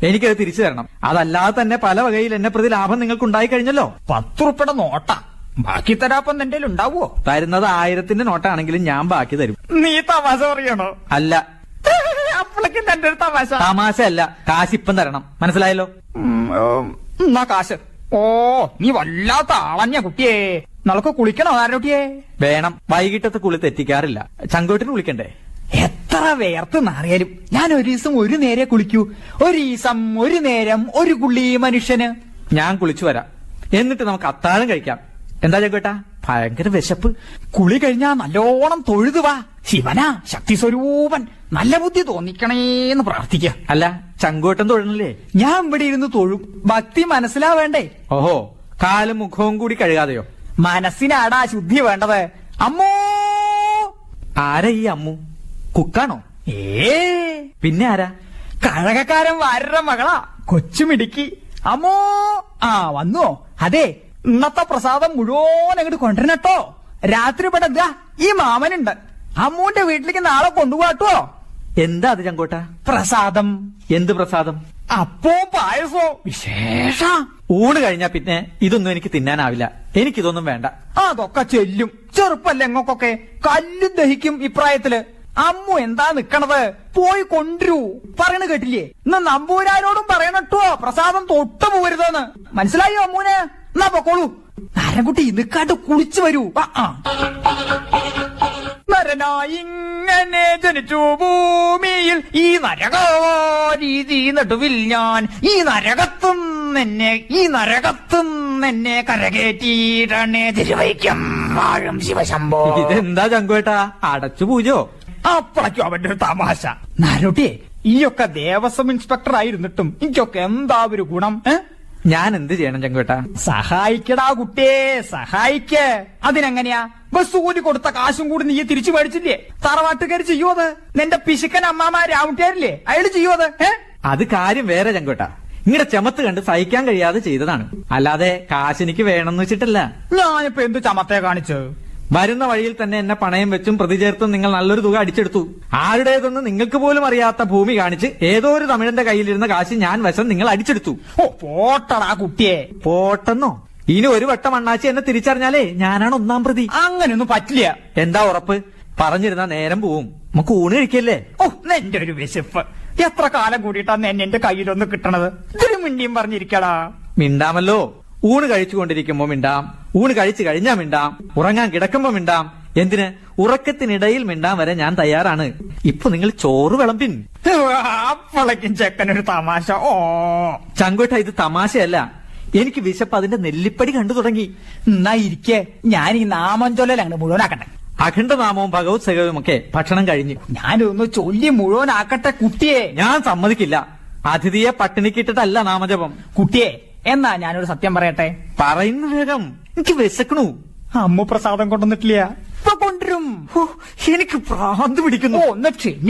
എനിക്കത് തിരിച്ചു തരണം അതല്ലാതെ തന്നെ പല വകയിൽ എന്നെ പ്രതി ലാഭം നിങ്ങൾക്ക് ഉണ്ടായി കഴിഞ്ഞല്ലോ പത്തുറുപ്പയുടെ നോട്ട ബാക്കി തരാപ്പം നിന്റെ ഉണ്ടാവോ തരുന്നത് ആയിരത്തിന്റെ നോട്ടാണെങ്കിലും ഞാൻ ബാക്കി തരും നീ തമാശ പറയണോ അല്ല അപ്പോഴേക്കും തന്റെ ഒരു തമാശ തമാശ അല്ല കാശിപ്പം തരണം മനസ്സിലായല്ലോ ഉം, ഉം, എന്നാ കാശ് ഓ നീ വല്ലാത്ത ആളഞ്ഞ കുട്ടിയെ നമുക്ക് കുളിക്കണോ ആരോട്ടിയെ വേണം വൈകിട്ടത്തെ കുളി തെറ്റിക്കാറില്ല ചങ്കോട്ടിന് വിളിക്കണ്ടേ എത്ര വേർത്ത് നാറിയാലും ഞാൻ ഒരു ദിവസം ഒരു നേരെ കുളിക്കൂ ഒരു ദിവസം ഒരു നേരം ഒരു കുള്ളി മനുഷ്യന് ഞാൻ കുളിച്ചു വരാം എന്നിട്ട് നമുക്ക് അത്താഴം കഴിക്കാം എന്താ ചങ്കോട്ടാ ഭയങ്കര വിശപ്പ് കുളി കഴിഞ്ഞാ നല്ലോണം തൊഴുതു വാ ശിവനാ ശക്തി സ്വരൂപൻ നല്ല ബുദ്ധി തോന്നിക്കണേന്ന് പ്രാർത്ഥിക്ക അല്ല ചങ്കോട്ടൻ തൊഴണില്ലേ ഞാൻ ഇവിടെ ഇരുന്ന് തൊഴും ഭക്തി മനസ്സിലാവേണ്ടേ ഓഹോ കാലും മുഖവും കൂടി കഴുകാതെയോ മനസ്സിനാടാ ശുദ്ധി വേണ്ടത് അമ്മോ ആരാ ഈ അമ്മു കുക്കാണോ ഏ പിന്നെ ആരാ കഴകക്കാരൻ വാരരുടെ മകളാ കൊച്ചുമിടുക്കി അമ്മോ ആ വന്നോ അതെ ഇന്നത്തെ പ്രസാദം മുഴുവൻ അങ്ങോട്ട് കൊണ്ടുവരണട്ടോ രാത്രി ഇവിടെ ദാ ഈ മാമനുണ്ട് അമ്മൂന്റെ വീട്ടിലേക്ക് നാളെ കൊണ്ടുപോട്ടോ എന്താ അത് ചങ്കോട്ട പ്രസാദം എന്ത് പ്രസാദം അപ്പോ പായസോ വിശേഷ ഊണ് കഴിഞ്ഞാ പിന്നെ ഇതൊന്നും എനിക്ക് തിന്നാനാവില്ല എനിക്കിതൊന്നും വേണ്ട അതൊക്കെ ചെല്ലും ചെറുപ്പല്ലേ എങ്ങോക്കൊക്കെ കല്ലും ദഹിക്കും ഇപ്രായത്തില് അമ്മു എന്താ നിക്കണത് പോയി കൊണ്ടുവരൂ പറയണ കേട്ടില്ലേ ഇന്ന് നമ്പൂരാരോടും പറയണട്ടോ പ്രസാദം തൊട്ടു പോരുതെന്ന് മനസ്സിലായോ അമ്മൂന് എന്നാ പൊക്കോളൂ നാരൻകുട്ടി നിക്കാട്ട് കുളിച്ചു വരൂ ആ, ആ. നരനായി ഇങ്ങനെ ജനിച്ചു ഭൂമിയിൽ ഈ നരകരീതി നടുവിൽ ഞാൻ ഈ നരകത്തും എന്നെ ഈ നരകത്തും എന്നെ കരകേറ്റിയിടണേ തിരുവൈക്കം വാഴും ശിവശംഭോ ഇതെന്താ ചങ്കോട്ടാ അടച്ചു പൂജോ അപ്പളയ്ക്കും അവന്റെ ഒരു തമാശ നാരോട്ടിയെ ഈയൊക്കെ ദേവസ്വം ഇൻസ്പെക്ടർ ആയിരുന്നിട്ടും എനിക്കൊക്കെ എന്താ ഒരു ഗുണം ഏ? ഞാൻ എന്ത് ചെയ്യണം ചങ്കോട്ടാ സഹായിക്കടാ കുട്ടിയെ സഹായിക്ക് അതിനെങ്ങനെയാ ബസ് കൂലി കൊടുത്ത കാശും കൂടി നീ തിരിച്ചു മേടിച്ചില്ലേ തറവാട്ടുകാർ ചെയ്യോ അത് നിന്റെ പിശുക്കൻ അമ്മാമ രാവുട്ടിയാരില്ലേ അയാള് ചെയ്യോ അത് ഏ അത് കാര്യം വേറെ ചങ്കോട്ടാ നിങ്ങളുടെ ചെമത്ത് കണ്ട് സഹിക്കാൻ കഴിയാതെ ചെയ്തതാണ് അല്ലാതെ കാശ് എനിക്ക് വേണമെന്ന് വെച്ചിട്ടല്ല ഞാനിപ്പോ എന്ത് ചമത്തെ കാണിച്ചു വരുന്ന വഴിയിൽ തന്നെ എന്നെ പണയം വെച്ചും പ്രതി ചേർത്തും നിങ്ങൾ നല്ലൊരു തുക അടിച്ചെടുത്തു ആരുടേതെന്ന് നിങ്ങൾക്ക് പോലും അറിയാത്ത ഭൂമി കാണിച്ച് ഏതോ ഒരു തമിഴന്റെ കയ്യിലിരുന്ന കാശ് ഞാൻ വശം നിങ്ങൾ അടിച്ചെടുത്തു ഓ പോട്ടടാ കുട്ടിയെ പോട്ടെന്നോ ഇനി ഒരു വട്ടം അണ്ണാച്ചി എന്നെ തിരിച്ചറിഞ്ഞാലേ ഞാനാണ് ഒന്നാം പ്രതി അങ്ങനെയൊന്നും പറ്റില്ല എന്താ ഉറപ്പ് പറഞ്ഞിരുന്ന നേരം പോവും നമുക്ക് ഊണ് കഴിക്കല്ലേ ഓ നിന്റെ ഒരു വിശപ്പ് എത്ര കാലം കൂടിയിട്ടാ നിന്നെ എന്റെ കയ്യിലൊന്ന് കിട്ടണത് ഇതിന് മിണ്ടിയും പറഞ്ഞിരിക്കടാ മിണ്ടാമല്ലോ ഊണ് കഴിച്ചുകൊണ്ടിരിക്കുമ്പോ മിണ്ടാം ഊണ് കഴിച്ചു കഴിഞ്ഞാ മിണ്ടാം ഉറങ്ങാൻ കിടക്കുമ്പോ മിണ്ടാം എന്തിന് ഉറക്കത്തിനിടയിൽ മിണ്ടാൻ വരെ ഞാൻ തയ്യാറാണ് ഇപ്പൊ നിങ്ങൾ ചോറ് വിളമ്പിൻ അപ്പളേക്കും ചെക്കനൊരു തമാശ ഓ ചങ്കോട്ട ഇത് തമാശയല്ല എനിക്ക് വിശപ്പ് അതിന്റെ നെല്ലിപ്പടി കണ്ടു തുടങ്ങി എന്നാ ഇരിക്കേ ഞാൻ ഈ നാമഞ്ചൊല്ലൽ അങ്ങോട്ട് മുഴുവനാക്കട്ടെ അഖണ്ഡനാമവും ഭഗവത് സേവവും ഒക്കെ ഭക്ഷണം കഴിഞ്ഞു ഞാനൊന്ന് ചൊല്ലി മുഴുവനാക്കട്ടെ കുട്ടിയെ ഞാൻ സമ്മതിക്കില്ല അതിഥിയെ പട്ടിണിക്കിട്ടിട്ടല്ല നാമജപം കുട്ടിയെ എന്നാ ഞാനൊരു സത്യം പറയട്ടെ പറയുന്ന വേഗം എനിക്ക് വിശക്കണു അമ്മ പ്രസാദം കൊണ്ടുവന്നിട്ടില്ല ഇപ്പൊ കൊണ്ടുവരും ഹോ, എനിക്ക് ഭ്രാന്ത് പിടിക്കുന്നു ഓ ഒന്ന് ക്ഷമി